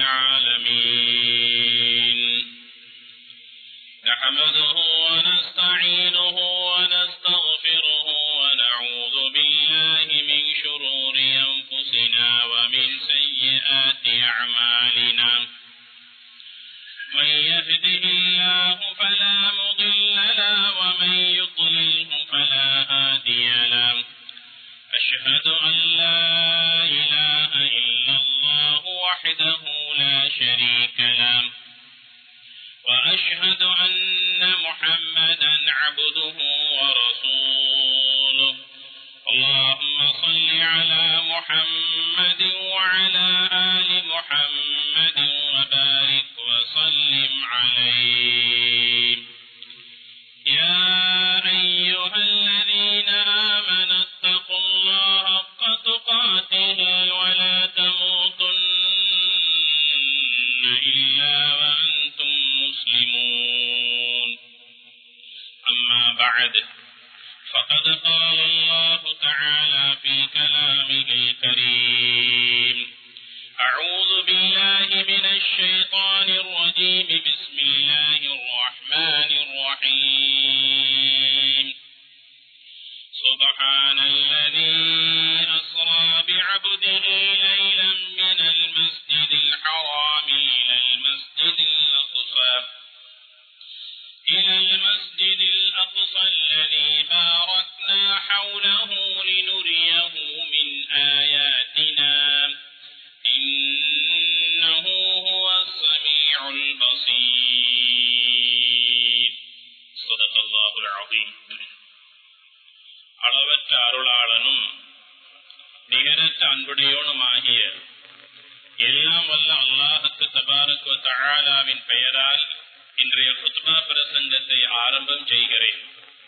العالمين نحمده ونستعينه ونستغفره ونعوذ بالله من شرور أنفسنا ومن سيئات أعمالنا من يهده الله فلا مضل له ومن يضلله فلا هادي له أشهد أن لا إله إلا الله وحده لا شريك له وأشهد أن محمدا عبده ورسوله اللهم صل على محمد وعلى آل محمد وبارك وسلم عليه يا أيها الذين آمنوا اتقوا الله حق تقاته ولا تموتن إلا وأنتم مسلمون أما بعد فقد قال الله تعالى في كلامه الكريم أعوذ بالله من الشيطان الرجيم بسم الله الرحمن الرحيم سبحان الذي أسرى بعبده ليلا من المسجد الحرام إلى المسجد الأقصى إلى المسجد الأقصى الذي باركنا حوله لنريه من آياتنا إنه هو السميع البصير صدق الله العظيم அளவற்ற அருளாளனும் நிகரற்ற அன்புடையோனுமாகிய எல்லாம் வல்ல அல்லாஹுக்கு தபாரக்கு தஆலாவின் பெயரால் இன்றைய குத்பா பிரசங்கத்தை ஆரம்பம் செய்கிறேன்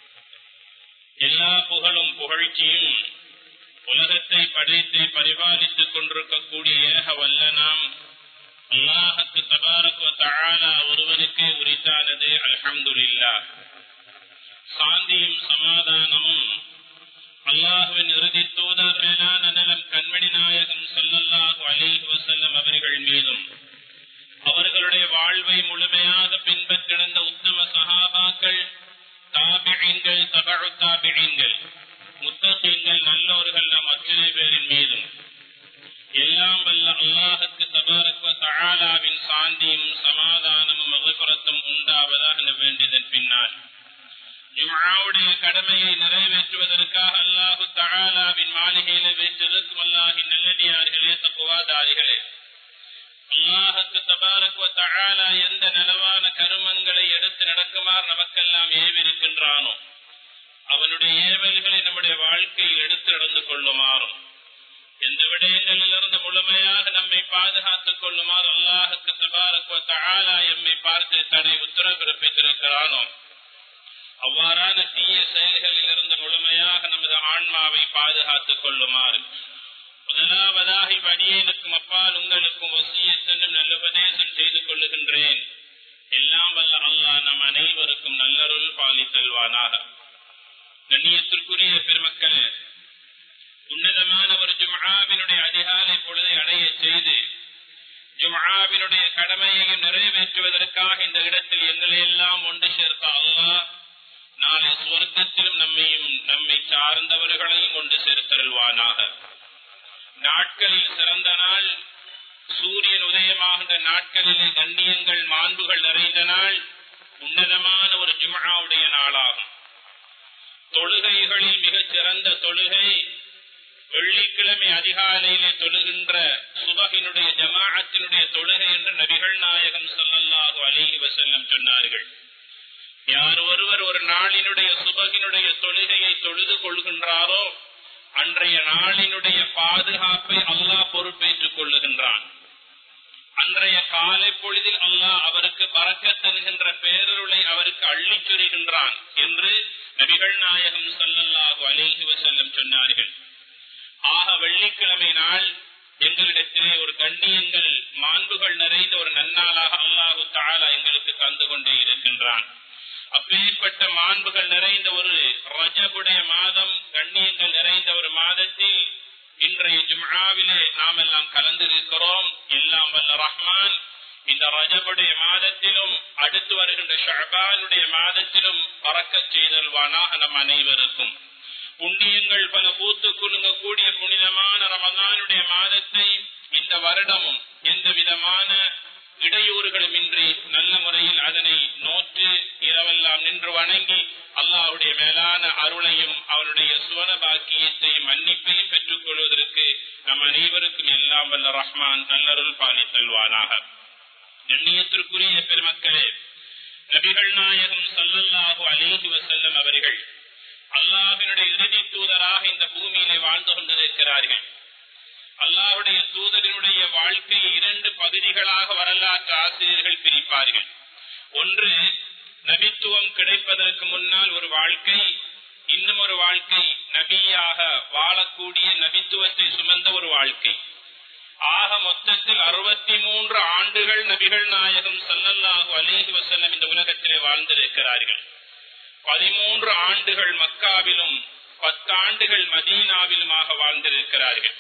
எல்லா புகழும் புகழ்ச்சியும் உலகத்தை படைத்து பரிபாலித்துக் கொண்டிருக்கக்கூடிய ஏக வல்ல நாம் அல்லாஹுக்கு தபாரக்கு தஆலா ஒருவனுக்கே உரித்தானது அல்ஹம்துலில்லா சாந்தியும் சமாதானமும் அல்லாஹுவின் இறுதி தூதர் மேலான நலம் கண்மணி நாயகம் ஸல்லல்லாஹு அலைஹி வஸல்லம் அவர்கள் மீதும் அவர்களுடைய வாழ்வை முழுமையாக பின்பற்றிருந்த உத்தம சஹாபாக்கள் தாபியங்கள் தபழு தாபியங்கள் முத்தகங்கள் நல்லோர்கள் நம் அத்தனை பேரின் மீதும் எல்லாம் வல்ல அல்லாஹுக்கு தபாரக்வ தஆலாவின் சாந்தியும் சமாதானமும் மகபுரத்தும் உண்டாவதாக வேண்டியதன் பின்னால் ஜும்ஆவுடைய கடமையை நிறைவேற்றுவதற்காக அல்லாஹு தஆலாவின் மாளிகையில வைத்திருக்கும் அல்லாஹின் நல்லடியார்களே தக்குவாதாரிகளே அல்லாஹுக்கு தபாரக் தஆலா எந்த நலவான கருமங்களை எடுத்து நடக்குமாறு நமக்கெல்லாம் ஏவிருக்கின்றானோ அவனுடைய ஏவல்களை நம்முடைய வாழ்க்கையில் எடுத்து நடந்து கொள்ளுமாறும் எந்த விடயங்களிலிருந்து முழுமையாக நம்மை பாதுகாத்துக் கொள்ளுமாறு அல்லாஹுக்கு தபாரக் தஆலா எம்மை பார்த்து தடை உத்தரவு பிறப்பித்திருக்கிறானோ அவ்வாறான தீய செயல்களில் இருந்து முழுமையாக நமது ஆன்மாவை பாதுகாத்துக் கொள்ளுமாறு முதலாவதாக இவ்வடியேனுக்கும் அப்பால் உங்களுக்கும் ஒசியத்தென்னும் நல்லுபதேசம் செய்து கொள்ளுகின்றேன் எல்லாம் வல்ல அல்லாஹ் நம் அனைவருக்கும் நல்லருள் பாலித்தல்வானாக கண்ணியத்திற்குரிய பெருமக்களே உன்னதமான ஒரு ஜும்ஆவினுடைய அதிகாலை பொழுதை அடைய செய்து ஜும்ஆவினுடைய கடமையையும் நிறைவேற்றுவதற்காக இந்த இடத்தில் எங்களை எல்லாம் ஒன்று சேர்த்த அல்லாஹ் நாளை சுவர்க்கத்திலும் நம்மையும் நம்மை சார்ந்தவர்களையும் கொண்டு சேர்த்தருள்வானாக நாட்களில் சிறந்த நாள் சூரியன் உதயமாகின்ற நாட்களிலே கண்ணியங்கள் மாண்புகள் நிறைந்த நாள் உன்னதமான ஒரு ஜும்ஆவுடைய நாளாகும் தொழுகைகளில் மிகச் சிறந்த தொழுகை வெள்ளிக்கிழமை அதிகாலையிலே தொழுகின்ற சுபகினுடைய ஜமாஅத்தினுடைய தொழுகை என்று நபிகள் நாயகம் ஸல்லல்லாஹு அலைஹி வஸல்லம் சொன்னார்கள் யார் ஒருவர் ஒரு நாளினுடைய சுபகினுடைய தொழுகையை தொழுது கொள்கின்றாரோ அன்றைய நாளினுடைய பாதுகாப்பை அல்லாஹ் பொறுப்பேற்றுக் கொள்ளுகின்றான் அன்றைய காலை பொழுதில் அல்லாஹ் அவருக்கு பறக்கத் தருகின்ற பேரருளை அவருக்கு அள்ளிச் சொருகின்றான் என்று நபிகள் நாயகம் ஸல்லல்லாஹு அலைஹி வஸல்லம் சொன்னார்கள் ஆக வெள்ளிக்கிழமை நாள் எங்களிடத்திலே ஒரு கண்ணியங்கள் மாண்புகள் நிறைந்த ஒரு நன்னாளாக அல்லாஹு தாலா எங்களுக்கு தந்து கொண்டே இருக்கின்றான் அப்பேற்பட்ட மாண்புகள் நிறைந்த ஒரு ரஜபுடைய மாதம் கண்ணியங்கள் நிறைந்த ஒரு மாதத்தில் இன்றைய ஜும்ஆவிலே நாம் எல்லாம் கலந்திருக்கிறோம் எல்லாம் வல்ல ரஹ்மான் இந்த ரஜபுடைய மாதத்திலும் அடுத்து வருகின்ற ஷபானுடைய மாதத்திலும் பறக்கச் செய்தல்வானாக நம் அனைவருக்கும் புண்ணியங்கள் பல பூத்து குலுங்கக்கூடிய புனிதமான ரமதானுடைய மாதத்தை இந்த வருடமும் எந்த விதமான இடையூறுகளுமின்றி நல்ல முறையில் அதனை நோற்று இரவெல்லாம் நின்று வணங்கி அல்லாஹுடைய மேலான அருளையும் அவனுடைய சுவன பாக்கியத்தையும் மன்னிப்பையும் பெற்றுக் கொள்வதற்கு நம் அனைவருக்கும் எல்லாம் வல்ல ரஹ்மான் நல்லருள் பாலித்தல்வானாக கண்ணியத்திற்குரிய பெருமக்களே நபிகள் நாயகம் சல்லல்லாஹு அலேஹி வசல்லம் அவர்கள் அல்லாஹினுடைய இறுதி தூதராக இந்த பூமியிலே வாழ்ந்து கொண்டிருக்கிறார்கள் அல்லாஹுடைய தூதரினுடைய வாழ்க்கையை இரண்டு பகுதிகளாக வரலாற்று ஆசிரியர்கள் பிரிப்பார்கள் ஒன்று நபித்துவம் கிடைப்பதற்கு முன்னால் ஒரு வாழ்க்கை இன்னும் ஒரு வாழ்க்கை நபியாக வாழக்கூடிய நபித்துவத்தை சுமந்த ஒரு வாழ்க்கை ஆக மொத்தத்தில் அறுபத்தி மூன்று ஆண்டுகள் நபிகள் நாயகம் சல்லல்லாஹு அலேஹி வசல்லம் இந்த உலகத்திலே வாழ்ந்திருக்கிறார்கள் பதிமூன்று ஆண்டுகள் மக்காவிலும் பத்தாண்டுகள் மதீனாவிலுமாக வாழ்ந்திருக்கிறார்கள்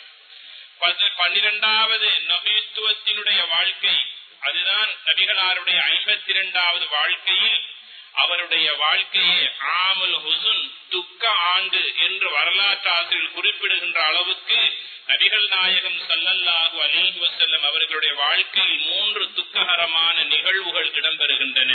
பன்னிரெண்டாவது நபித்துவத்தினுடைய வாழ்க்கை அதுதான் நபிகளாருடைய ஐம்பத்தி இரண்டாவது வாழ்க்கையில் அவருடைய வாழ்க்கையை ஆமுல் ஹுசுன் துக்க ஆண்டு என்று வரலாற்று ஆசிரியர் குறிப்பிடுகின்ற அளவுக்கு நபிகள் நாயகம் சல்லல்லாஹு அலிஹி வசல்லம் அவர்களுடைய வாழ்க்கையில் மூன்று துக்ககரமான நிகழ்வுகள் இடம்பெறுகின்றன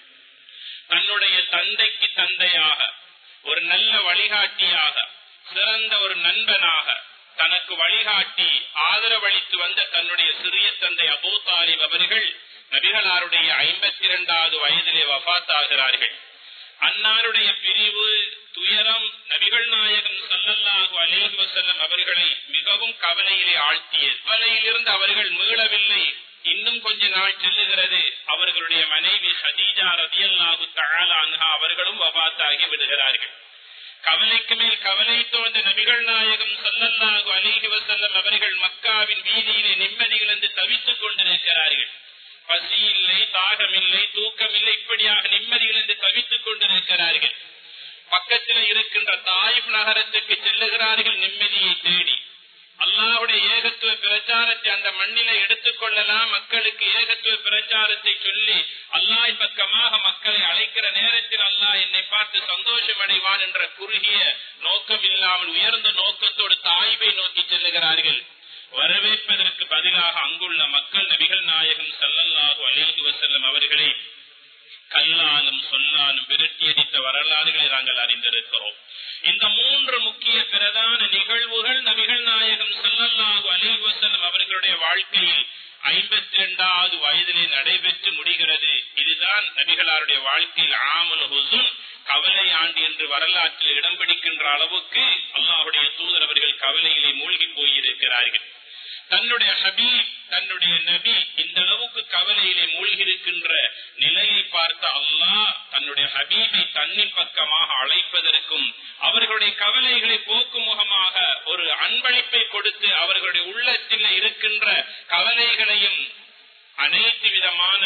தன்னுடைய தந்தைக்கு தந்தையாக ஒரு நல்ல வழிகாட்டியாக சிறந்த ஒரு நண்பனாக தனக்கு வழிகாட்டி ஆதரவளித்து வந்த தன்னுடைய சிறிய தந்தை அபூ தாலிப் அவர்கள் நபிகளாருடைய ஐம்பத்தி இரண்டாவது வயதிலே வபாத்தாகிறார்கள் அன்னாருடைய பிரிவு துயரம் நபிகள் நாயகம் சல்லல்லாஹு அலேஹி வசல்லம் அவர்களை மிகவும் கவலையிலே ஆழ்த்தியது கவலையிலிருந்து அவர்கள் மீளவில்லை இன்னும் கொஞ்ச நாள் செல்லுகிறது அவர்களுடைய மனைவி ஹதீஜா ரதியல்லாஹு தஆலா அவர்களும் வபாத்தாகி விடுகிறார்கள் கவலைக்கு மேல் கவலை தோன்ற நபிகள் நாயகம் சல்லல்லாஹு அலிஹி வசல்லம் அவர்கள் மக்காவின் வீதியிலே நிம்மதி இழந்து தவித்துக் கொண்டிருக்கிறார்கள் பசி இல்லை தாகம் இல்லை தூக்கம் இல்லை இப்படியாக நிம்மதி இழந்து தவித்துக் கொண்டிருக்கிறார்கள் பக்கத்தில் இருக்கின்ற தாயிப் நகரத்துக்கு செல்லுகிறார்கள் நிம்மதியை தேடி அல்லாவுடைய ஏகத்துவ பிரச்சாரத்தை அந்த மண்ணில எடுத்துக் கொள்ளலாம் மக்களுக்கு ஏகத்துவ பிரச்சாரத்தை சொல்லி அல்லாஹ் பக்கமாக மக்களை அழைக்கிற நேரத்தில் அல்லாஹ் என்னை பார்த்து சந்தோஷம் அடைவான் என்ற குறுகிய நோக்கம் இல்லாமல் உயர்ந்த நோக்கத்தோடு தாய்வை நோக்கி செல்லுகிறார்கள் வரவேற்பதற்கு பதிலாக அங்குள்ள மக்கள் நபிகள் நாயகம் சல்லல்லாஹு அலிஹி வசல்லம் அவர்களை கல்லாலும் சொல்லாலும் விரட்டியடித்த வரலாறுகளை நாங்கள் அறிந்திருக்கிறோம் இந்த மூன்று முக்கிய பிரதான நிகழ்வுகள் நபிகள் நாயகம் சல்லல்லாஹு அலிஹி வசல்லம் அவர்களுடைய வாழ்க்கையில் ஐம்பத்தி இரண்டாவது வயதிலே நடைபெற்று முடிகிறது இதுதான் நபிகளாருடைய வாழ்க்கையில் ஆமுல் ஹுசுன் கவலை ஆண்டு என்று வரலாற்றில் இடம் பிடிக்கின்ற அளவுக்கு அல்லாஹுடைய தூதர் அவர்கள் கவலையிலே மூழ்கி போயிருக்கிறார்கள் தன்னுடைய ஹபீப் தன்னுடைய நபி இந்த அளவுக்கு கவலையிலே மூழ்கியிருக்கின்ற நிலையை பார்த்த அல்லாஹ் தன்னுடைய ஹபீபை தன்னின் பக்கமாக அழைப்பதற்கும் அவர்களுடைய கவலைகளை போக்கும் முகமாக ஒரு அன்பளிப்பை கொடுத்து அவர்களுடைய உள்ளத்தில் இருக்கின்ற கவலைகளையும் அனைத்து விதமான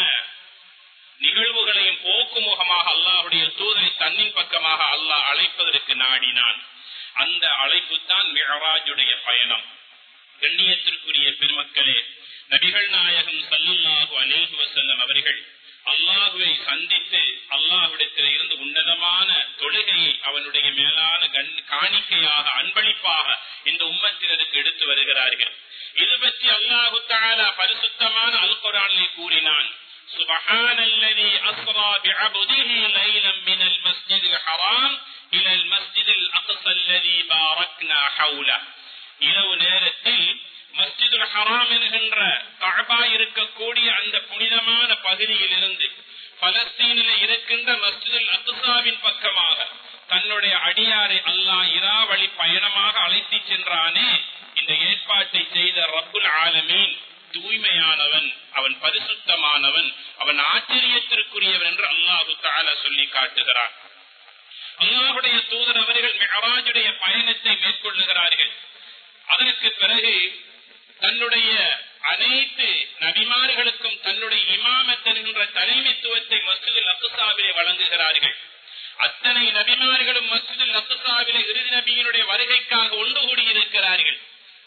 நிகழ்வுகளையும் போக்கும் முகமாக அல்லாஹுடைய தூதரை தன்னின் பக்கமாக அல்லாஹ் அழைப்பதற்கு நாடினான் அந்த அழைப்பு தான் மிழராஜுடைய பயணம் கண்ணியத்திற்குரிய பெருமக்களே நபிகள் நாயகம் சல்லுல்லாஹு அலேஹி வசல்லம் அவர்கள் அல்லாஹுவை சந்தித்து அல்லாஹுடத்தில் இருந்து உன்னதமான தொழுகையை அவனுடைய மேலான காணிக்கையாக அன்பளிப்பாக இந்த உம்மத்தினருக்கு எடுத்து வருகிறார்கள் இது பற்றி அல்லாஹு தாலா பரிசுத்தமான அல் குரானிலே கூறினான் سبحان الذي أسرى بعبده ليلا من المسجد الحرام إلى المسجد الأقصى الذي باركنا حوله இரவு நேரத்தில் மஸ்ஜிதுல் ஹராம் என்கின்ற கஅபா இருக்கக்கூடிய அந்த புனிதமான பகுதியில் இருந்து பலஸ்தீனில் இருக்கின்ற மஸ்ஜிதுல் அக்சாவின் பக்கமாக தன்னுடைய அடியாரை அல்லாஹ் இராவழி பயணமாக அழைத்து சென்றானே இந்த ஏற்பாட்டை செய்த ரப்புல் ஆலமீன் தூய்மையானவன் அவன் பரிசுத்தமானவன் அவன் ஆச்சரியத்திற்குரியவன் என்று அல்லாஹு தாலா சொல்லி காட்டுகிறான் அல்லாஹுடைய தூதர் அவர்கள் மெஹராஜுடைய பயணத்தை மேற்கொள்ளுகிறார்கள் அதற்கு பிறகு தன்னுடைய அனைத்து நபிமார்களுக்கும் தன்னுடைய இமாமத் என்கின்ற தலைமைத்துவத்தை மஸ்ஜிதில் அக்குசாவிலே வழங்குகிறார்கள் அத்தனை நபிமார்களும் மஸ்ஜிதில் அக்குசாவிலே இறுதி நபியினுடைய வருகைக்காக ஒன்று கூடியிருக்கிறார்கள்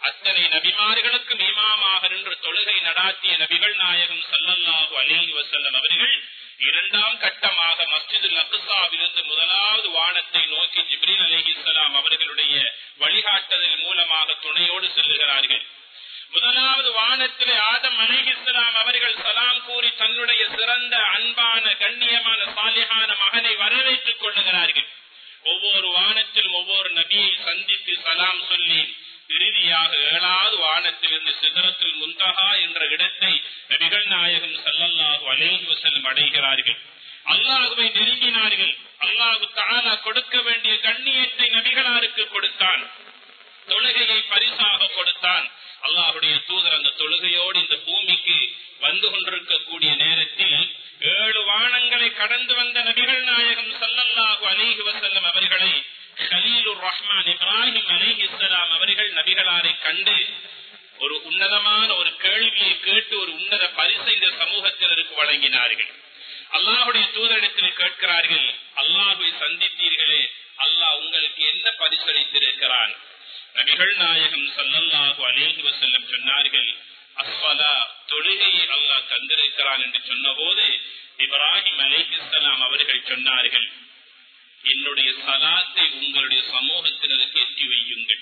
அத்தனை நபிமார்களுக்கும் இமாமாக நின்று தொழுகை நடாத்திய நபிகள் நாயகம் சல்லல்லாஹு அலைஹி வஸல்லம் அவர்கள் இரண்டாம் கட்டமாக மஸ்ஜிதுல் அக்சாவிலிருந்து முதலாவது வானத்தை நோக்கி ஜிப்ரீல் அலைஹிஸ்ஸலாம் அவர்களுடைய வழிகாட்டுதல் மூலமாக துணையோடு செல்லுகிறார்கள் முதலாவது வானத்திலே ஆதம் அலைஹிஸ்ஸலாம் அவர்கள் சலாம் கூறி தன்னுடைய சிறந்த அன்பான கண்ணியமான சாலிஹான மகனை வரவேற்றுக் கொள்ளுகிறார்கள் ஒவ்வொரு வானத்திலும் ஒவ்வொரு நபியை சந்தித்து சலாம் சொல்லி இறுதியாக ஏழாவது வானத்திலிருந்து சிதறத்தில் முந்தகா என்ற இடத்தை நபிகள் நாயகம் சல்லல்லாஹு அலைஹி வஸல்லம் அடைகிறார்கள் அல்லாஹுவை நெருங்கினார்கள் அல்லாஹு தாலா கொடுக்க வேண்டிய கண்ணியத்தை நபிகளாருக்கு கொடுத்தான் தொழுகையை பரிசாக கொடுத்தான் அல்லாஹுடைய தூதர் அந்த தொழுகையோடு இந்த பூமிக்கு வந்து கொண்டிருக்கக்கூடிய நேரத்தில் ஏழு வானங்களை கடந்து வந்த நபிகள் நாயகம் சல்லல்லாஹு அலைஹி வஸல்லம் அவர்களை ஹலீலுர் ரஹ்மான் இப்ராஹிம் அலைஹிஸ்ஸலாம் அவர்கள் நபிகளாரை கண்டு ஒரு உன்னதமான ஒரு கேள்வியை கேட்டு ஒரு உன்னத பரிசை இந்த சமூகத்தினருக்கு வழங்கினார்கள் அல்லாஹுடைய தூதரிடத்தில் கேட்கிறார்கள் அல்லாஹுவை சந்தித்தீர்களே அல்லாஹ் உங்களுக்கு என்ன பரிசளித்திருக்கிறான் நபிகள் நாயகம் சல்லல்லாஹு அலைஹி வஸல்லம் சொன்னார்கள் அஸ்வலா தொழுகையை அல்லாஹ் தந்திருக்கிறான் என்று சொன்னபோது இப்ராஹிம் அலைஹிஸ்ஸலாம் அவர்கள் சொன்னார்கள் என்னுடைய சலாத்தை உங்களுடைய சமூகத்தினருக்கு எட்டி வையுங்கள்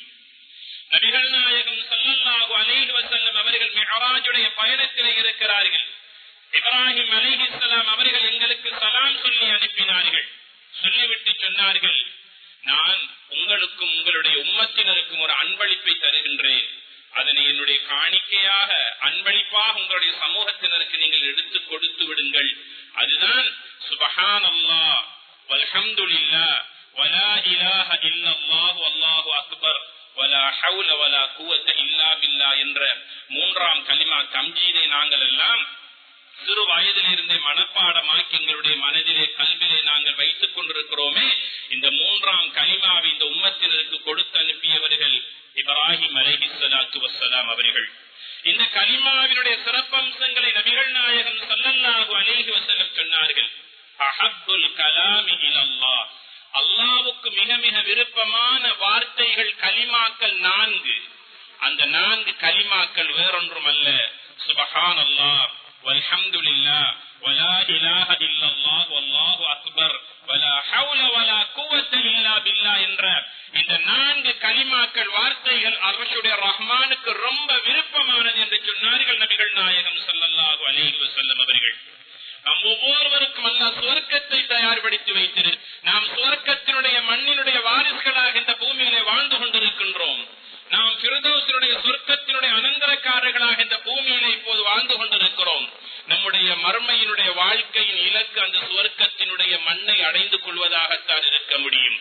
நபிகள் நாயகம் சல்லல்லாஹு அலைஹி வஸல்லம் அவர்கள் மிஹராஜுடைய பயணத்திலே இருக்கிறார்கள் இப்ராஹிம் அலைஹிஸ்ஸலாம் அவர்கள் எங்களுக்கு சலாம் சொல்லி அனுப்பினார்கள் சொல்லிவிட்டு சொன்னார்கள் நான் உங்களுக்கும் உங்களுடைய உம்மத்தினருக்கும் ஒரு அன்பளிப்பை தருகின்றேன் அதனை என்னுடைய காணிக்கையாக அன்பளிப்பாக உங்களுடைய சமூகத்தினருக்கு நீங்கள் எடுத்து கொடுத்து விடுங்கள் அதுதான் சுபஹான் அல்லாஹ் வல்ஹம்துலில்லா வலா இலாஹ இல்லல்லாஹு அல்லாஹு அக்பர் வலா ஹவுல வலா குவத்த இல்லா பில்லா என்ற மூன்றாம் கலிமா தம்ஜீதை நாங்கள் எல்லாம் சிறு வயதிலிருந்தே மனப்பாடமாக்கி எங்களுடைய மனதிலே கல்விலே நாங்கள் வைத்துக் கொண்டிருக்கிறோமே இந்த மூன்றாம் கலிமாவை இந்த உம்மத்தினருக்கு கொடுத்து அனுப்பியவர்கள் இப்ராஹிம் அலைஹி ஸலாத்து வஸ்ஸலாம் அவர்கள் இந்த கலிமாவினுடைய சிறப்பம்சங்களை நபிகள் நாயகம் ஸல்லல்லாஹு அலைஹி வஸல்லம் சொன்னார்கள் அஹப்புல் கலாமி இலல்லாஹ் அல்லாவுக்கு மிக மிக விருப்பமான வார்த்தைகள் கலிமாக்கள் நான்கு அந்த நான்கு கலிமாக்கள் வேறொன்றும் அல்ல சுபஹான் அல்லாஹ் والحمد لله ولا إله إلا الله والله أكبر ولا حول ولا قوة إلا بالله என்ற இந்த நான்கு கலிமாக்கள் வார்த்தைகள் அரசுடைய ரஹ்மானுக்கு ரொம்ப விருப்பமானது என்று சொன்னார்கள் நபிகள் நாயகம் ஸல்லல்லாஹு அலைஹி வஸல்லம் அவர்கள் நம் ஒவ்வொருவருக்கும் அல்லாஹ் சுவர்க்கத்தை தயார்படுத்தி வைத்திரு நாம் சுவர்க்கத்தினுடைய மண்ணினுடைய வாரிசுகளாக இந்த பூமியிலே வாழ்ந்து கொண்டிருக்கின்றோம் நாம் பிரதோசனுடைய சொர்க்கத்தினுடைய அனந்தரக்காரர்களாக இந்த பூமியில இப்போது வாழ்ந்து கொண்டிருக்கிறோம் நம்முடைய மர்மையினுடைய வாழ்க்கையின் இலக்கு அந்த சுவர்க்கத்தினுடைய மண்ணை அடைந்து கொள்வதாகத்தான் இருக்க முடியும்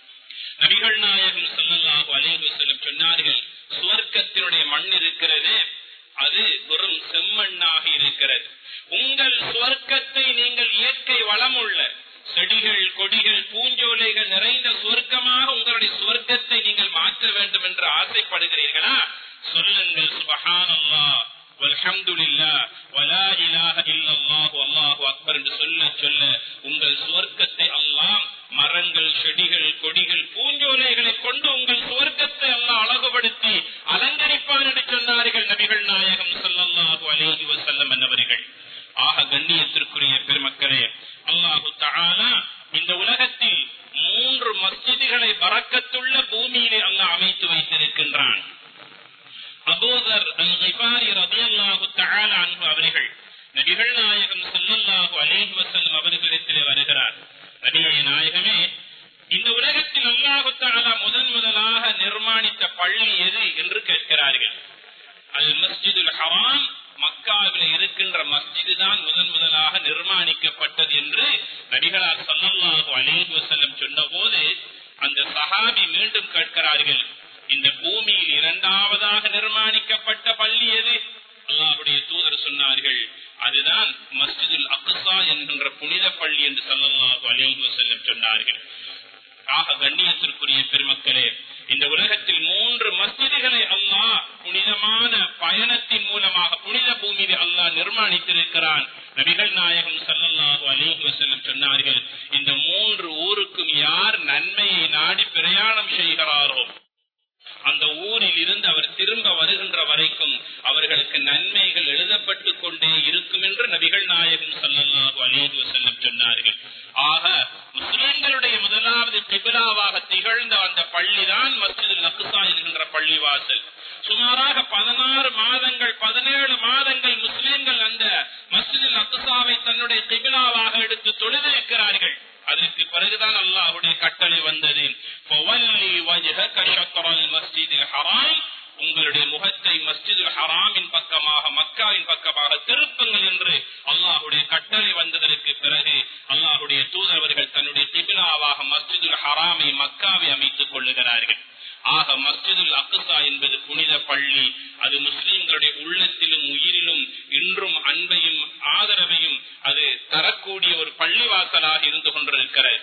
நபிகள் நாயகம் ஸல்லல்லாஹு அலைஹி வஸல்லம் சொன்னார்கள் சுவர்க்கத்தினுடைய மண் இருக்கிறது அது வெறும் செம்மண்ணாக இருக்கிறது உங்கள் சுவர்க்கத்தை நீங்கள் இயற்கை வளமுள்ள செடிகள் கொடிகள் பூஞ்சோலைகள் நிறைந்த சுவர்க்கமாக உங்களுடைய சுவர்க்கத்தை நீங்கள் மாற்ற வேண்டும் என்று ஆசைப்படுகிறீர்களா சொல்லுங்கள் சுபஹானல்லா வல்ஹம்துலில்லா வலா இலாஹ இல்லல்லாஹு அல்லாஹு அக்பர் என்று சொல்ல சொல்ல உங்கள் சுவர்க்கத்தை அல்லாஹ் மரங்கள் செடிகள் கொடிகள் பூஞ்சோலைகளை கொண்டு உங்கள் சுவர்க்கத்தை அல்லாஹ் அழகுபடுத்தி அலங்கரிப்பான் என்று சொன்னார்கள் நபிகள் நாயகம் ஸல்லல்லாஹு அலைஹி வஸல்லம் என்பவர்கள் ஆக கண்ணியத்திற்குரிய பெருமக்களே அல்லாஹு தஆலா இந்த உலகத்தில் மூன்று மஸ்ஜிதுகளை பறக்கத்துள்ள பூமியிலே அல்லாஹ் அமைத்து வைத்திருக்கின்றான் அபூதர் அல் கிஃபாரி ரலியல்லாஹு தஆலா அன்ஹு அவர்கள் நபிகள் நாயகம் ஸல்லல்லாஹு அலைஹி வஸல்லம் அவர்களிடத்திலே வருகிறார் நபியே நாயகமே இந்த உலகத்தில் அல்லாஹு தஆலா முதன் முதலாக நிர்மாணித்த பள்ளி எது என்று கேட்கிறார்கள் அல் மஸ்ஜிதுல் ஹராம் மக்காவில் இருக்கின்ற மஸ்ஜிது தான் முதன் முதலாக நிர்மாணிக்கப்பட்டது என்று நபிகளார் சல்லல்லாஹு அலைஹி வஸல்லம் சொன்னபோது அந்த சஹாபி மீண்டும் கேட்கிறார்கள் இந்த பூமியில் இரண்டாவதாக நிர்மாணிக்கப்பட்ட பள்ளி எது அல்லாஹுடைய தூதர் சொன்னார்கள் அதுதான் மஸ்ஜிதுல் அக்ஸா என்கின்ற புனித பள்ளி என்று சல்லல்லாஹு அலைஹி வஸல்லம் சொன்னார்கள் ஆக கண்ணியத்திற்குரிய பெருமக்களே இந்த உலகத்தில் மூன்று மஸ்ஜிதுகளை அல்லாஹ் புனிதமான பயணத்தின் மூலமாக புனித பூமியை அல்லாஹ் நிர்மாணித்திருக்கிறான் நபிகள் நாயகம் சல்லல்லாஹு அலைஹி வஸல்லம் சொன்னார்கள் இந்த மூன்று ஊருக்கும் யார் நன்மையை நாடி பிரயாணம் செய்கிறாரோ அந்த ஊரில் இருந்து அவர் திரும்ப வருகின்ற வரைக்கும் அவர்களுக்கு நன்மைகள் எழுதப்பட்டு கொண்டே இருக்கும் என்று நபிகள் நாயகம் சல்லல்லாஹு அலைஹி வஸல்லம் சொன்னார்கள் ஆக முஸ்லிம்களுடைய முதலாவது கிபிலாவாக திகழ்ந்த அந்த பள்ளிதான் மஸ்ஜிதுல் அக்ஸா என்கின்ற பள்ளிவாசல் சுமாராக பதினாறு மாதங்கள் பதினேழு மாதங்கள் முஸ்லிம்கள் அந்த மஸ்ஜிதுல் அக்ஸாவை தன்னுடைய கிபிலாவாக எடுத்து தொழுதிருக்கிறார்கள் அதற்கு பிறகுதான் அல்லாஹுடைய கட்டளை வந்தது فَوَلِّ وَجْهَكَ شَطْرَ الْمَسْجِدِ الْحَرَامِ உங்களுடைய முகத்தை மஸ்ஜிதுல் ஹராமின் பக்கமாக மக்காவின் பக்கமாக திருப்புங்கள் என்று அல்லாஹுடைய கட்டளை வந்ததற்கு பிறகு அல்லாஹுடைய தூதரவர்கள் தன்னுடைய திபிலாவாக மஸ்ஜிதுல் ஹராமை மக்காவை அமைத்துக் கொள்ளுகிறார்கள் ஆக மஸ்ஜிதுல் அக்ஸா என்பது புனித பள்ளி அது முஸ்லிம்களுடைய உள்ளத்திலும் உயிரிலும் இன்றும் அன்பையும் ஆதரவையும் அது தரக்கூடிய ஒரு பள்ளிவாசலாக இருந்து கொண்டிருக்கிறது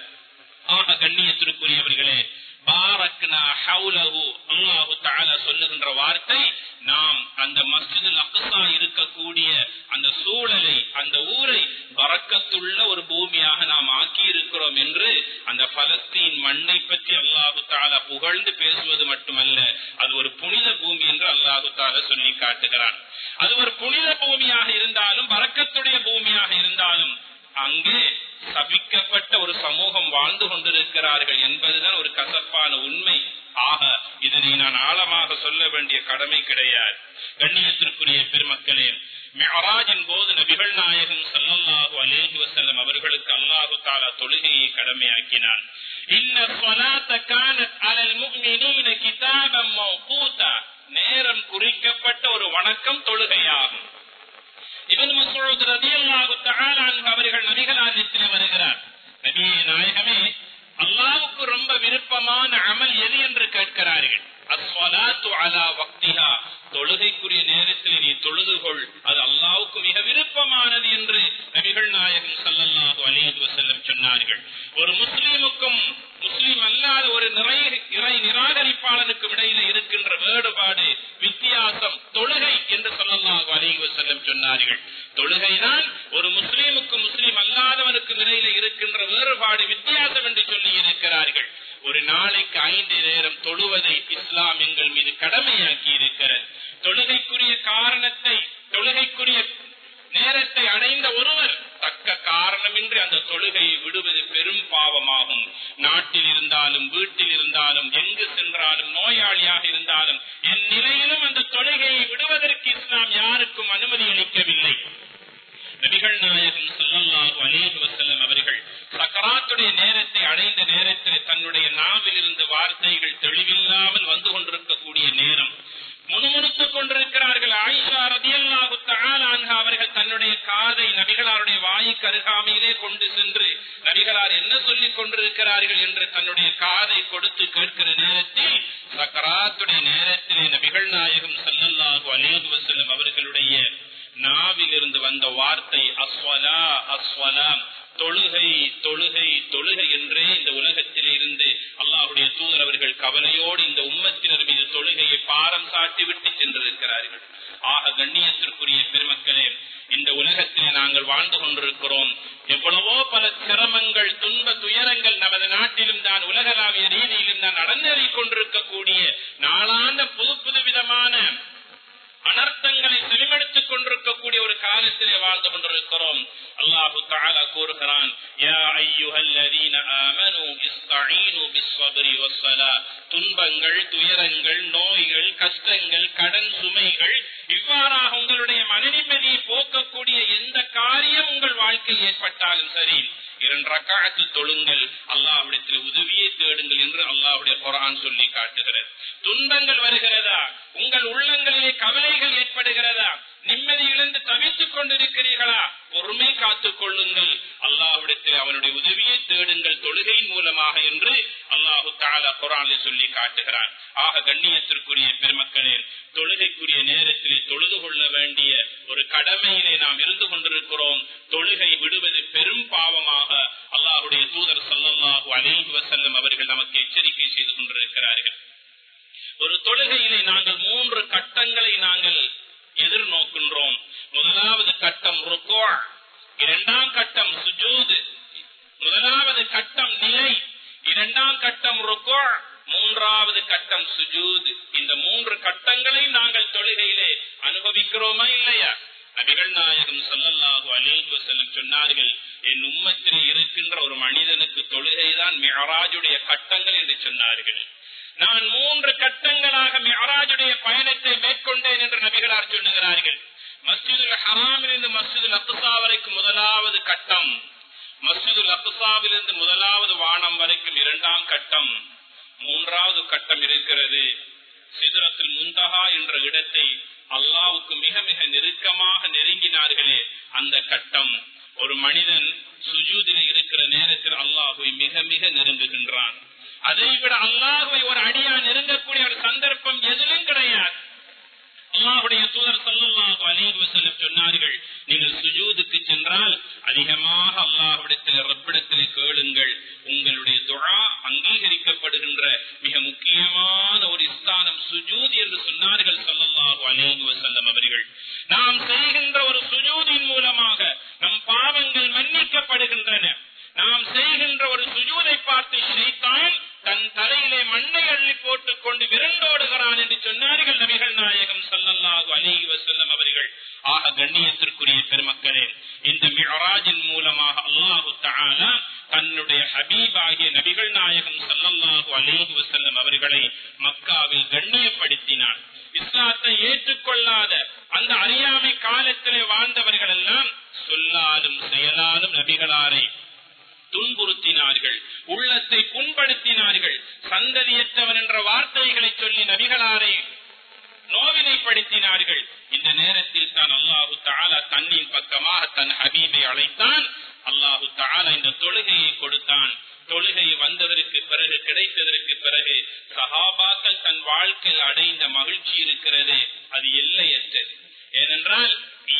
ஆக கண்ணியத்திற்குரியவர்களே பாரக்னா ஹவுலஹு அல்லாஹு தஆலா சொல்லுகின்ற வார்த்தை நாம் அந்த மஸ்ஜிதுல் அக்ஸா இருக்கக்கூடிய அந்த சூழலை அந்த ஊரை பரக்கத்துள்ள ஒரு பூமியாக நாம் ஆக்கி இருக்கிறோம் என்று அந்த பலஸ்தீன் மண்ணை பற்றி அல்லாஹு தாலா புகழ்ந்து பேசுவது மட்டுமல்ல அது ஒரு புனித பூமி என்று அல்லாஹு தாலா சொல்லி காட்டுகிறான் அது ஒரு புனித பூமியாக இருந்தாலும் பரக்கத்துடைய பூமியாக இருந்தாலும் அங்கே சபிக்கப்பட்ட ஒரு சமூகம் வாழ்ந்து கொண்டிருக்கிறார்கள் என்பதுதான் ஒரு கசப்பான உண்மை ஆக இதனை நான் ஆழமாக சொல்ல வேண்டிய கடமை கிடையாது கண்ணியத்திற்குரிய பெருமக்களே மெஹராஜின் போது நபிகள் நாயகம் சல்லல்லாஹு அலேஹி வசல்லம் அவர்களுக்கு அல்லாஹு தாலா தொழுகையை கடமையாக்கினான் இன்ன ஸலாத்த கானத் அலல் முஃமினீன கிதாபம் மௌகூதா நேரம் குறிக்கப்பட்ட ஒரு வணக்கம் தொழுகையாகும் இவன் மசூத் ரதியல்லாஹு தஆலா அன்ஹு அவர்கள் நபிகளாரிடத்தில் வருகிறார் நபியே நாயகமே அல்லாஹ்வுக்கு ரொம்ப விருப்பமான அமல் எது என்று கேட்கிறார்கள் அஸ்ஸலாத்து அலா வக்திஹா தொழுகைக்குரிய நேரத்தில் நீ தொழுது கொள் அது அல்லாஹ்வுக்கு மிக விருப்பமானது என்று நபிகள் நாயகம் ஸல்லல்லாஹு அலைஹி வஸல்லம் சொன்னார்கள் ஒரு முஸ்லிமுக்கும் முஸ்லிம் அல்லாத ஒரு நிறை இறை நிராகரிப்பாளனுக்கும் இடையில இருக்கின்ற வேறுபாடு வித்தியாசம் தொழுகை என்று சொல்லல்லாஹு அலைஹி வஸல்லம் சொன்னார்கள் தொழுகைதான் ஒரு முஸ்லீமுக்கும் முஸ்லீம் அல்லாதவனுக்கும் இடையில இருக்கின்ற வேறுபாடு வித்தியாசம் என்று சொல்லி இருக்கிறார்கள் ஒரு நாளைக்கு ஐந்து நேரம் தொழுவதை இஸ்லாம் எங்கள் மீது கடமையாக்கி இருக்கிறது தொழுகைக்குரிய காரணத்தை தொழுகைக்குரிய நேரத்தை அடைந்த ஒருவர் தக்க காரணமின்றி அந்த தொழுகையை விடுவது பெரும் பாவமாகும் நாட்டில் இருந்தாலும் வீட்டில் இருந்தாலும் எங்கு சென்றாலும் நோயாளியாக இருந்தாலும் என் நிலையிலும் அந்த தொழுகையை விடுவதற்கு இஸ்லாம் யாருக்கும் அனுமதி அளிக்கவில்லை நபிகள் நாயகம் ஸல்லல்லாஹு அலைஹி வஸல்லம் அவர்கள் சக்கராத்துடைய நேரத்தை அடைந்த நேரத்தில் தன்னுடைய நாவில் இருந்து வார்த்தைகள் தெளிவில்லாமல் வந்து கொண்டிருக்கக்கூடிய நேரம் முணுமுணுத்துக் கொண்டிருக்கிறார்கள் ஆயிஷா ரதியல்லாஹு தஆலா அன்ஹா அவர்கள் தன்னுடைய காதை நபிகளாருடைய வாய்க்கு அருகாமையிலே கொண்டு சென்று நபிகளார் என்ன சொல்லிக் கொண்டிருக்கிறார்கள் என்று தன்னுடைய காதை கொடுத்து கேட்கிற நேரத்தில் சக்கராத்துடைய நேரத்திலே நபிகள் நாயகம் ஸல்லல்லாஹு அலைஹி வஸல்லம் அவர்களுடைய நாவில் இருந்து வந்த வார்த்தை அஸ்வலா அஸ்வலா தொழுகை தொழுகை தொழுகை என்றே இந்த உலகத்திலே இருந்து அல்லாஹுடைய தூதர் அவர்கள் கவலையோடு இந்த உம்மத்தினர் மீது தொழுகையை பாரம் சாட்டி விட்டு சென்றிருக்கிறார்கள் ஆக கண்ணியத்திற்குரிய பெருமக்களே இந்த உலகத்திலே நாங்கள் வாழ்ந்து கொண்டிருக்கிறோம் எவ்வளவோ பல சிரமங்கள் துன்ப துயரங்கள் நமது நாட்டிலும் தான் உலகளாவிய ரீதியிலும் தான் நடந்தேறிக் கொண்டிருக்கக்கூடிய நாளாந்த புது புது விதமான அனர்த்தங்களை செலிமெடுத்துக் கொண்டிருக்கக்கூடிய ஒரு காலத்திலே வாழ்ந்து கொண்டிருக்கிறோம் அல்லாஹு தாலா கூறுகிறான் யா ஐயுஹல்லதீன ஆமனு இஸ்தஈனு பிஸ்ஸப்ரி வஸ்ஸலா துன்பங்கள் துயரங்கள் நோய்கள் கஷ்டங்கள் கடன் சுமைகள் இவ்வாறாக உங்களுடைய மனநிம்மதியை போக்கக்கூடிய எந்த காரியம் உங்கள் வாழ்க்கையில் ஏற்பட்டாலும் சரி இரண்டு ரக்காத்து தொழுங்கள் அல்லாஹ்விடத்தில் உதவியை தேடுங்கள் என்று அல்லாஹ்வுடைய குரான் சொல்லி காட்டுகிறது துன்பங்கள் வருகிறதா உங்கள் உள்ளங்களிலே கவலைகள் ஏற்படுகிறதா நிம்மதி இழந்து தவித்துக் கொண்டிருக்கிறீர்களா பொறுமை காத்துக் கொள்ளுங்கள் அல்லாஹ்விடத்தில் அவனுடைய உதவியை தேடுங்கள் தொழுகையின் மூலமாக என்று அல்லாஹு தாலா குரானில் சொல்லி காட்டுகிறான் ஆக கண்ணியத்திற்குரிய பெருமக்களே தொழுகைக்குரிய நேரத்திலே தொழுது கொள்ள வேண்டிய ஒரு கடமையிலே நாம் இருந்து கொண்டிருக்கிறோம் தொழுகை விடுவது பெரும் பாவமாக அல்லாஹுடைய தூதர் சல்லல்லாஹு அலைஹி வசல்லம் அவர்கள் நமக்கு எச்சரிக்கை செய்து கொண்டிருக்கிறார்கள் ஒரு தொழுகையிலே நாங்கள் மூன்று கட்டங்களை நாங்கள் எதிர்நோக்கின்றோம் முதலாவது கட்டம் ருக்கோ இரண்டாம் கட்டம் சுஜூது முதலாவது கட்டம் நிலை இரண்டாம் கட்டம் ருக்கோ மூன்றாவது கட்டம் சுஜூத் இந்த மூன்று கட்டங்களை நாங்கள் தொழுகையிலே அனுபவிக்கிறோமா இல்லையா நபிகள் நாயகம் சொல்லல்லாஹு அலைஹி வஸல்லம் சொன்னார்கள் என் உம்மத்தில் இருக்கின்ற ஒரு மனிதனுக்கு தொழுகைதான் மிஹராஜுடைய கட்டங்கள் என்று சொன்னார்கள் நான் மூன்று கட்டங்களாக மிஹராஜுடைய பயணத்தை மேற்கொண்டேன் என்று நபிகளார் சொல்லுகிறார்கள் மஸ்ஜிதுல் ஹராமிலிருந்து மஸ்ஜிதுல் அக்ஸா வரைக்கும் முதலாவது கட்டம் மஸ்ஜிதுல் அக்ஸாவிலிருந்து முதலாவது வானம் வரைக்கும் இரண்டாம் கட்டம் மூன்றாவது கட்டம் இருக்கிறது சிதறத்தில் முந்தகா என்ற இடத்தை அல்லாவுக்கு மிக மிக நெருக்கமாக நெருங்கினார்களே அந்த கட்டம் ஒரு மனிதன் சுஜூதில் இருக்கிற நேரத்தில் அல்லாஹுவை மிக மிக நெருங்குகின்றான் அதை விட அல்லாஹுவை ஒரு அடியா நெருங்கக்கூடிய ஒரு சந்தர்ப்பம் எதிலும் கிடையாது அல்லாஹுடைய தூதர் சல்லல்லாஹு அலைஹி வஸல்லம் சொன்னார்கள் நீங்கள் சுஜூதுக்கு சென்றால் அதிகமாக அல்லாஹ்விடத்தில் ரப்பிடத்தில் கேளுங்கள் உங்களுடைய துஆ அங்கீகரிக்கப்படுகின்ற மிக முக்கியமான ஒரு ஸ்தானம் சுஜூத் என்று சொன்னார்கள் சல்லல்லாஹு அலைஹி வஸல்லம் அவர்கள் நாம் செய்கின்ற ஒரு சுஜூதின் மூலமாக நம் பாவங்கள் மன்னிக்கப்படுகின்றன நாம் செய்கின்ற ஒரு சுஜூதை பார்த்து ஷைத்தான் தன் தலையிலே மண்ணை அள்ளி போட்டுக் கொண்டு விரண்டோடுகிறான் என்று சொன்னார்கள் நபிகள் நாயகம் சல்லல்லாஹு அலைஹி வஸல்லம் அவர்கள் ஆக கண்ணியத்திற்குரிய பெருமக்களே இந்த மிஹராஜின் மூலமாக அல்லாஹு தஆலா தன்னுடைய ஹபீபாகிய நபிகள் நாயகம் சல்லல்லாஹு அலைஹி வஸல்லம் அவர்களை மக்காவில் கண்ணியப்படுத்தினார் இஸ்லாத்தை ஏற்றுக்கொள்ளாத அந்த அறியாமை காலத்திலே வாழ்ந்தவர்கள் எல்லாம் சொல்லாலும் செயலாலும் நபிகளாரை துன்புறுத்தினார்கள் உள்ளத்தை புண்படுத்தினார்கள் சந்ததியற்றவர் என்ற வார்த்தைகளை சொல்லி நபிகளாரை நோவினைப்படுத்தினார்கள் இந்த நேரத்தில் தான் அல்லாஹு தாலா தன்னின் பக்கமாக தன் ஹபீபை அழைத்தான் அல்லாஹு தாலா இந்த தொழுகையை கொடுத்தான் தொழுகை வந்ததற்கு பிறகு கிடைத்ததற்கு பிறகு சஹாபாக்கள் தன் வாழ்க்கையில் அடைந்த மகிழ்ச்சி இருக்கிறது அது எல்லையற்றது ஏனென்றால்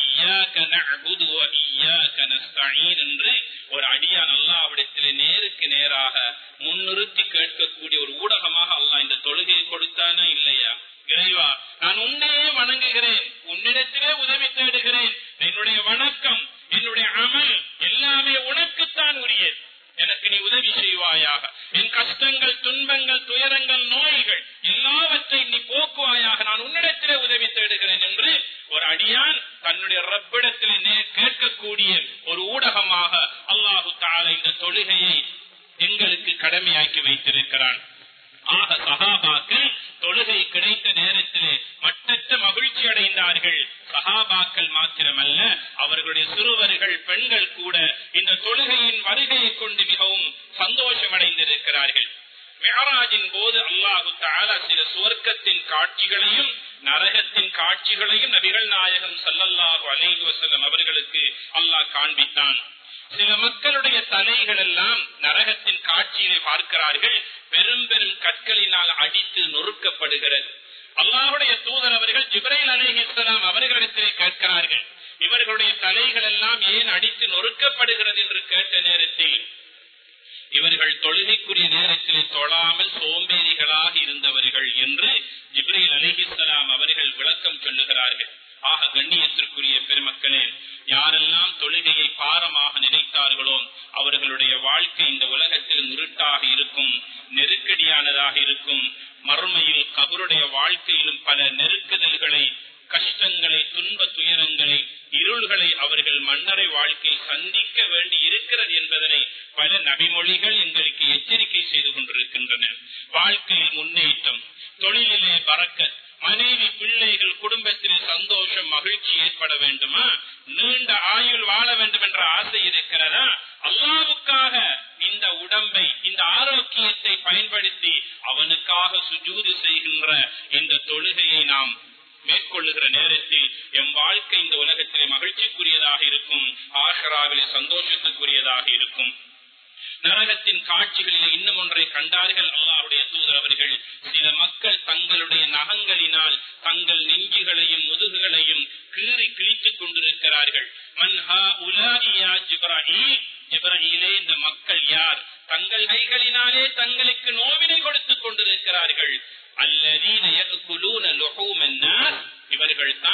என்று ஒரு அடியான் அல்லாவிடத்திலே நேருக்கு நேராக முன்னிறுத்தி கேட்கக்கூடிய ஒரு ஊடகமாக அல்லாஹ் இந்த தொழுகையை கொடுத்தானா இல்லையா இறைவா நான் உன்னையே வணங்குகிறேன் உன்னிடத்திலே உதவி தேடுகிறேன் என்னுடைய வணக்கம் என்னுடைய அமல் எல்லாமே உனக்குத்தான் உரியது எனக்கு நீ உதவி செய்வாயாக என் கஷ்டங்கள் துன்பங்கள் துயரங்கள் நோய்கள் எல்லாவற்றையும் நீ போக்குவாயாக நான் உன்னிடத்திலே உதவி தேடுகிறேன் என்று ஒரு அடியான் தன்னுடைய ரப்பிடத்திலே கேட்கக்கூடிய ஒரு ஊடகமாக அல்லாஹு தால இந்த தொழுகையை எங்களுக்கு கடமையாக்கி வைத்திருக்கிறான் ஆக சகாபாக்கள் தொழுகை கிடைத்த நேரத்திலே மட்டற்ற மகிழ்ச்சி அடைந்தார்கள் சகாபாக்கள் மாத்திரமல்ல அவர்களுடைய சிறுவர்கள் பெண்கள் கூட இந்த தொழுகையின் வருகையை கொண்டு மிகவும் சந்தோஷம் அடைந்திருக்கிறார்கள் மெஹராஜின் போது அல்லாஹு தாலா சில சுவர்க்கத்தின் காட்சிகளையும் நரகத்தின் காட்சிகளையும் நபிகள் நாயகம் சல்லல்லாஹு அலைஹி வஸல்லம் அவர்களுக்கு அல்லாஹ் காண்பித்தான் சில மக்களுடைய தலைகள் எல்லாம் நரகத்தின் காட்சியை பார்க்கிறார்கள் பெரும் பெரும் கற்களினால் அடித்து நொறுக்கப்படுகிறது அல்லாஹுடைய தூதர் அவர்கள் ஜிப்ரைல் அலிஹிஸ்லாம் அவர்களிடத்திலே கேட்கிறார்கள் இவர்களுடைய தலைகள் எல்லாம் ஏன் அடித்து நொறுக்கப்படுகிறது என்று கேட்ட நேரத்தில் இவர்கள் தொழுகைக்குரிய நேரத்திலே தொழாமல் சோம்பேறிகளாக இருந்தவர்கள் என்று ஜிப்ரைல் அலிஹிஸ்லாம் அவர்கள் விளக்கம் சொல்லுகிறார்கள் ஆக கண்ணியத்திற்குரிய பெருமக்களே யாரெல்லாம் தொழுகையை பாரமாக நினைத்தார்களோ அவர்களுடைய வாழ்க்கை இந்த உலகத்தில் இருட்டாக இருக்கும் நெருக்கடியானதாக இருக்கும் மறுமையில் கபருடைய வாழ்க்கையிலும் பல நெருக்குதல்களை கஷ்டங்களை துன்ப துயரங்களை இருள்களை அவர்கள் மன்னரை வாழ்க்கை சந்திக்க வேண்டி இருக்கிறது என்பதனை பல நபிமொழிகள் எங்களுக்கு எச்சரிக்கை செய்து கொண்டிருக்கின்றன வாழ்க்கையில் முன்னேற்றம் தொழிலிலே பறக்க மனைவி பிள்ளைகள் குடும்பத்தில் சந்தோஷம் மகிழ்ச்சி ஏற்பட வேண்டுமா நீண்ட ஆயுள் வாழ வேண்டும் என்ற ஆசை இருக்கிறதா அல்லாவுக்காக இந்த உடம்பை இந்த ஆரோக்கியத்தை பயன்படுத்தி அவனுக்காக சுஜூது செய்கின்ற இந்த தொழுகையை நாம் மேற்கொள்ளுகிற நேரத்தில் எம் வாழ்க்கை இந்த உலகத்திலே மகிழ்ச்சிக்குரியதாக இருக்கும் ஆஷராவிலே சந்தோஷத்துக்குரியதாக இருக்கும் நரகத்தின் காட்சிகளில் இன்னும் ஒன்றை கண்டார்கள் அல்லாருடைய தூதர் அவர்கள் சில மக்கள் தங்களுடைய நகங்களினால் தங்கள் நெஞ்சுகளையும் முதுகுகளையும் கீறி கிழித்துக் கொண்டிருக்கிறார்கள் மன்ஹா உலாரியா ஜிப்ராஹிம் ஜிப்ராஹிலே இந்த மக்கள் யார் தங்கள் கைகளினாலே தங்களுக்கு நோவினை கொடுத்துக் கொண்டிருக்கிறார்கள் அல்லதீன யகுலூன லுஹூமன் நாஸ் இவர்கள் தான்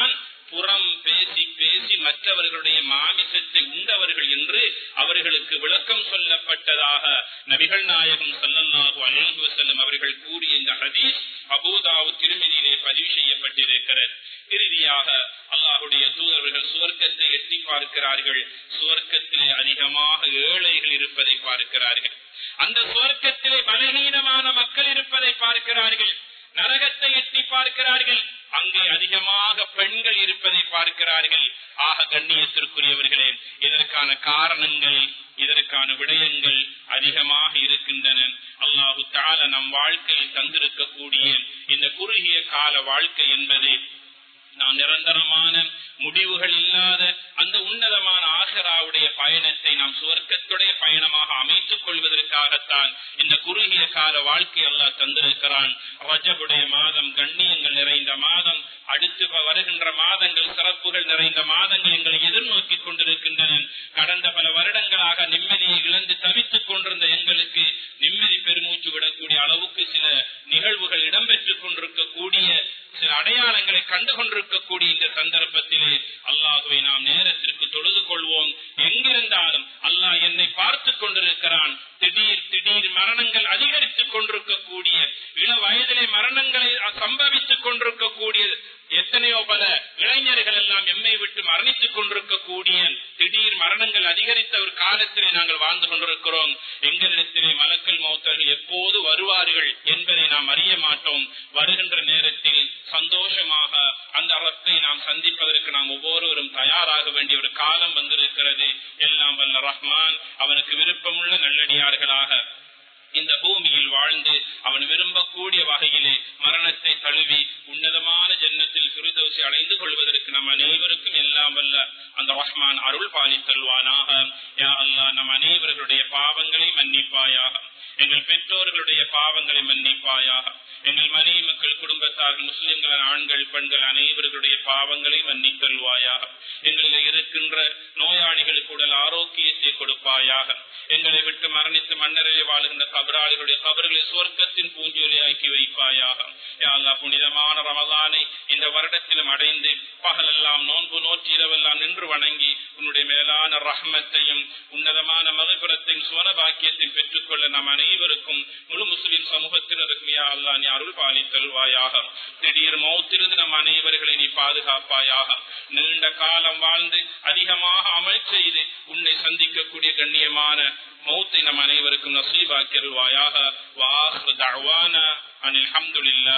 புறம் பேசி பேசி மற்றவர்களுடைய மாமிசத்தை உண்டவர்கள் என்று அவர்களுக்கு விளக்கம் சொல்லப்பட்டதாக நபிகள் நாயகம் சல்லல்லாஹு அலைஹி வஸல்லம் அவர்கள் கூறிய இந்த ஹதீஸ் அபூதாவு திருமதியிலே பதிவு செய்யப்பட்டிருக்கிறது இறுதியாக அல்லாஹுடைய தூதர்கள் சுவர்க்கத்தை எட்டி பார்க்கிறார்கள் சுவர்க்கத்திலே அதிகமாக ஏழைகள் இருப்பதை பார்க்கிறார்கள் அந்த சுவர்க்கத்திலே பலகீனமான மக்கள் இருப்பதை பார்க்கிறார்கள் நரகத்தை எட்டி பார்க்கிறார்கள் அங்கே அதிகமாக பெண்கள் இருப்பதை பார்க்கிறார்கள் ஆக கண்ணியத்திற்குரியவர்களே இதற்கான காரணங்கள் இதற்கான விடயங்கள் அதிகமாக இருக்கின்றன அல்லாஹு தால நம் வாழ்க்கையில் தந்திருக்கக்கூடிய இந்த குறுகிய கால வாழ்க்கை என்பது நான் நிரந்தரமான முடிவுகள் இல்லாத அந்த உன்னதமான ஆசராவுடைய பயணத்தை நாம் சுவர்க்கத்துடைய பயணமாக அமைத்துக் கொள்வதற்காகத்தான் இந்த குறுகிய கால வாழ்க்கை அல்லாஹ் தந்திருக்கிறான் ரஜபுடைய மாதம் கண்ணியங்கள் நிறைந்த மாதம் அடுத்து வருகின்ற மாதங்கள் சிறப்புகள் நிறைந்த மாதங்கள் எங்களை எதிர்நோக்கி கொண்டிருக்கின்றன கடந்த பல வருடங்களாக நிம்மதியை இழந்து தவித்துக் கொண்டிருந்த எங்களுக்கு நிம்மதி பெருமூச்சு விடக்கூடிய அளவுக்கு சில நிகழ்வுகள் இடம்பெற்றுக் கொண்டிருக்கக்கூடிய சில அடையாளங்களை கண்டு கொண்டிருக்கக்கூடிய இந்த சந்தர்ப்பத்திலே அல்லாஹுவை நாம் நேரத்திற்கு தொழுது கொள்வோம் எங்கிருந்தாலும் அல்லாஹ் என்னை பார்த்து கொண்டிருக்கிறான் திடீர் திடீர் மரணங்கள் அதிகரித்துக் கொண்டிருக்கக்கூடிய இள வயதிலே மரணங்களை சம்பவித்துக் கொண்டிருக்கக்கூடிய எத்தனையோ பல இளைஞர்கள் எல்லாம் எம்மை விட்டு மரணித்துக் கொண்டிருக்கக்கூடிய திடீர் மரணங்கள் அதிகரித்த ஒரு காலத்திலே நாங்கள் வாழ்ந்து கொண்டிருக்கிறோம் எங்களிடத்திலே மலக்கல் மௌத்தர்கள் எப்போது வருவார்கள் என்பதை நாம் அறிய மாட்டோம் வருகின்ற நேரத்தில் சந்தோஷமாக அந்த அறத்தை நாம் சந்திப்பதற்கு நாம் ஒவ்வொருவரும் தயாராக வேண்டிய ஒரு காலம் வந்திருக்கிறது எல்லாம் வல்ல ரஹ்மான் அவனுக்கு விருப்பமுள்ள நல்லடியார்களாக இந்த பூமியில் வாழ்ந்து அவன் விரும்பக்கூடிய வகையிலே மரணத்தை தழுவி உன்னதமான ஜன்னத்தில் சுருதோசி அடைந்து கொள்வதற்கு நம் அனைவருக்கும் எல்லாம் வல்ல அந்த ரஹ்மான் அருள் பாலித்தல்வானாக யா அல்லா நம் அனைவர்களுடைய பாவங்களை மன்னிப்பாயாக எங்கள் பெற்றோர்களுடைய பாவங்களை மன்னிப்பாயாக எங்கள் மனைவி மக்கள் குடும்பத்தார்கள் முஸ்லிம்கள் ஆண்கள் பெண்கள் அனைவர்களுடைய பாவங்களை மன்னித்தல்வாயாக எங்களில் இருக்கின்ற நோயாளிகளுக்கு உடல் ஆரோக்கியத்தை கொடுப்பாயாக எங்களை விட்டு மரணித்து மன்னரையே வாழுகின்ற கபராளிகளுடைய கபர்களை சுவர்க்கத்தின் பூஞ்சொலியாக்கி வைப்பாயாக யாழ்லா புனிதமான ரமலானை இந்த வருடத்திலும் அடைந்து பகலெல்லாம் நோன்பு நோற்றி இரவெல்லாம் நின்று வணங்கி உன்னுடைய மேலான ரஹ்மத்தையும் உன்னதமான மதுபுரத்தையும் சுவன பாக்கியத்தையும் பெற்றுக்கொள்ள நம் அனைவருக்கும் முழு முஸ்லிம் சமூகத்தினருக்கும் யா அல்லா நீ அருள் பாலித்தல்வாயாக திடீர் மௌத்திலிருந்து நம் அனைவர்களை நீ பாதுகாப்பாயாக நீண்ட காலம் வாழ்ந்து அதிகமாக அமல் செய்து உன்னை சந்திக்கக்கூடிய கண்ணியமான மௌத்தை நம் அனைவருக்கும் நசீபாக்கியல்வாயாக வாஹ் தஅவானா அனில் ஹம்துலில்லாஹ்